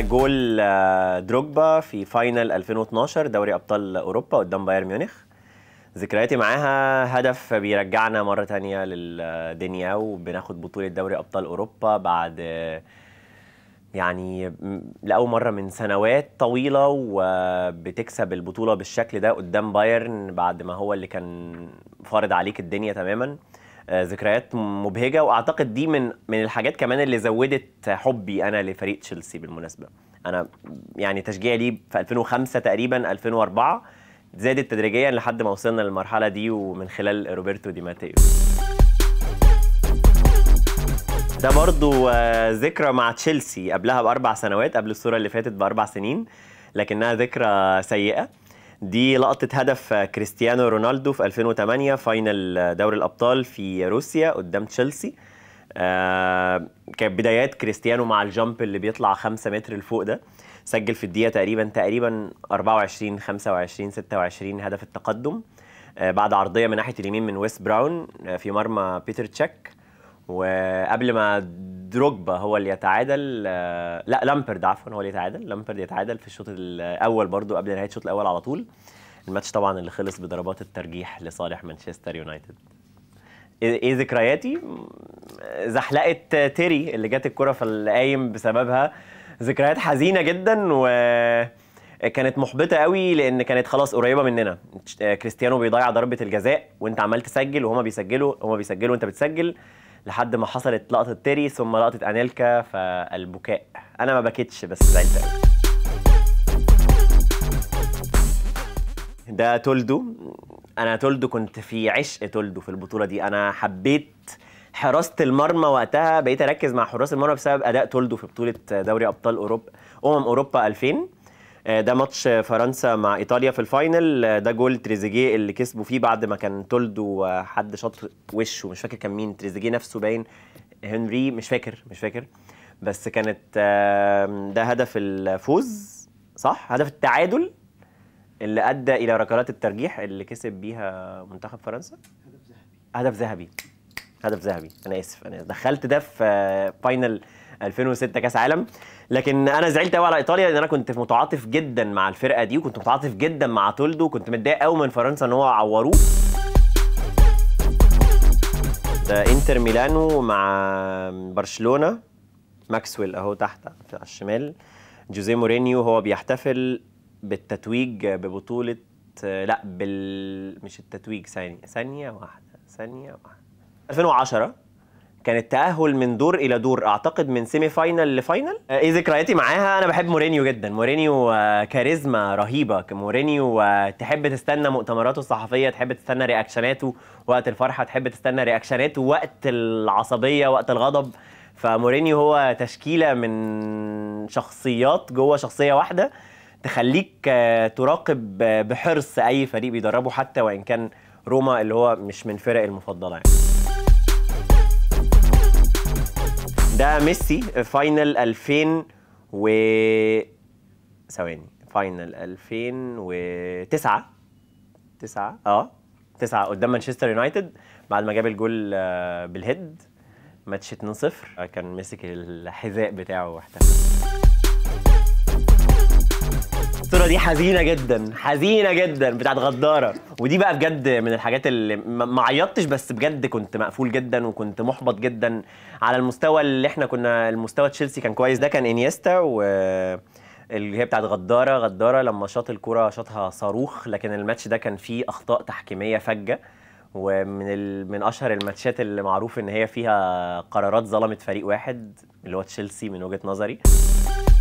جول آه، دروجبا في فاينل 2012 دوري ابطال اوروبا قدام بايرن ميونخ ذكرياتي معاها هدف بيرجعنا مرة تانية للدنيا وبناخد بطولة دوري أبطال أوروبا بعد آه، يعني م- لأول مرة من سنوات طويلة وبتكسب البطولة بالشكل ده قدام بايرن بعد ما هو اللي كان فارض عليك الدنيا تماما آه، ذكريات مبهجة وأعتقد دي من من الحاجات كمان اللي زودت حبي أنا لفريق تشيلسي بالمناسبة أنا يعني تشجيعي ليه في 2005 تقريبا 2004 زادت تدريجيا لحد ما وصلنا للمرحلة دي ومن خلال روبرتو دي ماتيو ده برضو آه، ذكرى مع تشيلسي قبلها بأربع سنوات قبل الصورة اللي فاتت بأربع سنين لكنها ذكرى سيئة دي لقطة هدف آه، كريستيانو رونالدو في 2008 فاينل آه، دوري الأبطال في روسيا قدام تشيلسي آه، كانت بدايات كريستيانو مع الجامب اللي بيطلع 5 متر لفوق ده سجل في الدقيقة تقريبا تقريبا 24 25 26 هدف التقدم آه، بعد عرضية من ناحية اليمين من ويست براون آه، في مرمى بيتر تشيك وقبل ما دروجبا هو اللي يتعادل آه، لا لامبرد عفوا هو اللي يتعادل لامبرد يتعادل في الشوط الاول برضو قبل نهايه الشوط الاول على طول الماتش طبعا اللي خلص بضربات الترجيح لصالح مانشستر يونايتد ايه إيه ذكرياتي زحلقه تيري اللي جت الكره في القايم بسببها ذكريات حزينه جدا و كانت محبطه قوي لان كانت خلاص قريبه مننا كريستيانو بيضيع ضربه الجزاء وانت عمال تسجل وهما بيسجلوا هما بيسجلوا وانت بتسجل لحد ما حصلت لقطه تيري ثم لقطه انيلكا فالبكاء انا ما بكيتش بس زعلت قوي ده تولدو انا تولدو كنت في عشق تولدو في البطوله دي انا حبيت حراسه المرمى وقتها بقيت اركز مع حراس المرمى بسبب اداء تولدو في بطوله دوري ابطال اوروبا امم اوروبا 2000 آه، ده ماتش فرنسا مع ايطاليا في الفاينل آه، ده جول تريزيجيه اللي كسبوا فيه بعد ما كان تولدو آه، حد شاط وشه مش فاكر كان مين تريزيجيه نفسه باين هنري مش فاكر مش فاكر بس كانت آه، ده هدف الفوز صح هدف التعادل اللي ادى الى ركلات الترجيح اللي كسب بيها منتخب فرنسا هدف ذهبي هدف ذهبي انا اسف انا دخلت ده في آه، فاينل 2006 كاس عالم لكن انا زعلت قوي على ايطاليا لان انا كنت متعاطف جدا مع الفرقه دي وكنت متعاطف جدا مع تولدو كنت متضايق قوي من فرنسا ان هو عوروه ده انتر ميلانو مع برشلونه ماكسويل اهو تحت على الشمال جوزيه مورينيو هو بيحتفل بالتتويج ببطوله لا بال مش التتويج ثانيه ثانيه واحده ثانيه واحده 2010 كان التأهل من دور إلى دور أعتقد من سيمي فاينل لفاينل آه، إيه ذكرياتي معاها أنا بحب مورينيو جدا مورينيو آه، كاريزما رهيبة مورينيو آه، تحب تستنى مؤتمراته الصحفية تحب تستنى رياكشناته وقت الفرحة تحب تستنى رياكشناته وقت العصبية وقت الغضب فمورينيو هو تشكيلة من شخصيات جوه شخصية واحدة تخليك آه، تراقب آه، بحرص أي فريق بيدربه حتى وإن كان روما اللي هو مش من فرق المفضلة يعني ده ميسي فاينل 2000 و ثواني فاينل 2009 9 اه 9 قدام مانشستر يونايتد بعد ما جاب الجول آه، بالهيد ماتش 2-0 آه، كان مسك الحذاء بتاعه واحتفل الصورة دي حزينة جدا حزينة جدا بتاعت غدارة ودي بقى بجد من الحاجات اللي ما ما عيطتش بس بجد كنت مقفول جدا وكنت محبط جدا على المستوى اللي احنا كنا المستوى تشيلسي كان كويس ده كان انيستا و اللي هي بتاعت غدارة غدارة لما شاط الكرة شاطها صاروخ لكن الماتش ده كان فيه أخطاء تحكيمية فجة ومن ال... من اشهر الماتشات اللي معروف ان هي فيها قرارات ظلمت فريق واحد اللي هو تشيلسي من وجهة نظري